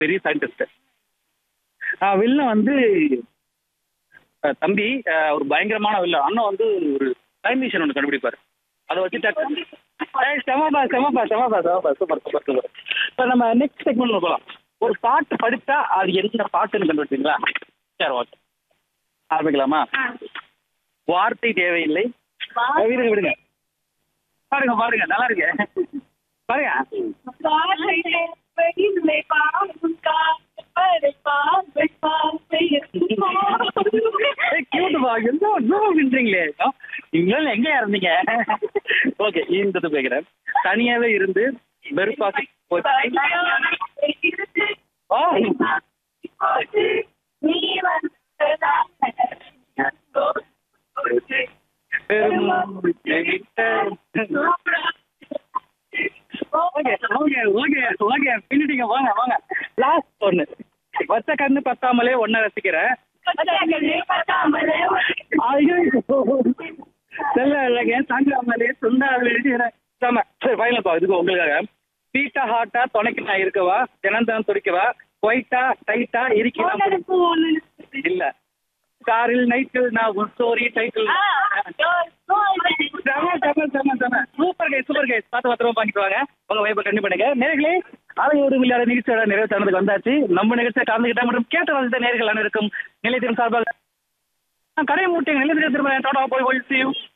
பெரிய scientist villain வந்து அஹ், தம்பி அஹ், ஒரு பயங்கரமான வில்லன் அண்ணன் வந்து ஒரு டைம் மிஷின் ஒன்று கண்டுபிடிப்பாரு அதை வச்சு டக்கு ஏய், செமப்பா செமப்பா செமப்பா செமப்பா சூப்பர் சூப்பர் சூப்பர் இப்போ நம்ம நெக்ஸ்ட் செக்மெண்ட் போகலாம் ஒரு பாட்டு படித்தா அது என்ன பாட்டுன்னு கண்டுபிடிச்சிங்களா சரி ஓகே ஆரம்பிக்கலாமா வார்த்தை தேவையில்லை அஹ், விடுங்க விடுங்க பாருங்க பாருங்க நல்லா இருக்கு பாருங்க கியூட்டுப்பா எந்த இன்னும் பின்றீங்களே நீங்களும் எங்க இருந்தீங்க ஓகே இந்த கேட்கிறேன் தனியாவே இருந்து வெறுப்பாக போச்சு ஓ பெருமூச்சை விட்ட ஓகே ஓகே ஓகே ஓகே பின்னிட்டீங்க வாங்க வாங்க லாஸ்ட் ஒன்று வச்ச கண்ணு பத்தாமலே ஒன்றை ரசிக்கிறேன் ஐயோ செல்ல இல்லைங்க தாங்காமலே சுண்டாமலே செம சரி ஃபைனல் பா இதுக்கு உங்களுக்காக பீட்டா ஹாட்டா துணைக்கு நான் இருக்கவா தினந்தான் துடிக்கவா ஒயிட்டா டைட்டா இருக்கவா இல்ல காரில் நைட்டில் நான் உன் ஸ்டோரி டைட்டில் செம செம செம செம சூப்பர் கை சூப்பர் கை பார்த்து பத்திரமா பண்ணிட்டு வாங்க உங்க வைப்பை கண்டிப்பா பண்ணுங்க நேர்களே அலையோடு விளையாட நிகழ்ச்சியோட நிறைவு தருணத்துக்கு வந்தாச்சு நம்ம நிகழ்ச்சியை கலந்துகிட்ட மற்றும் கேட்டு வந்த நேர்கள் அனைவருக்கும் நிலையத்தின் சார்பாக கடை மூட்டை நிலையத்திற்கு திரும்ப டாடா போய் ஒழிச்சு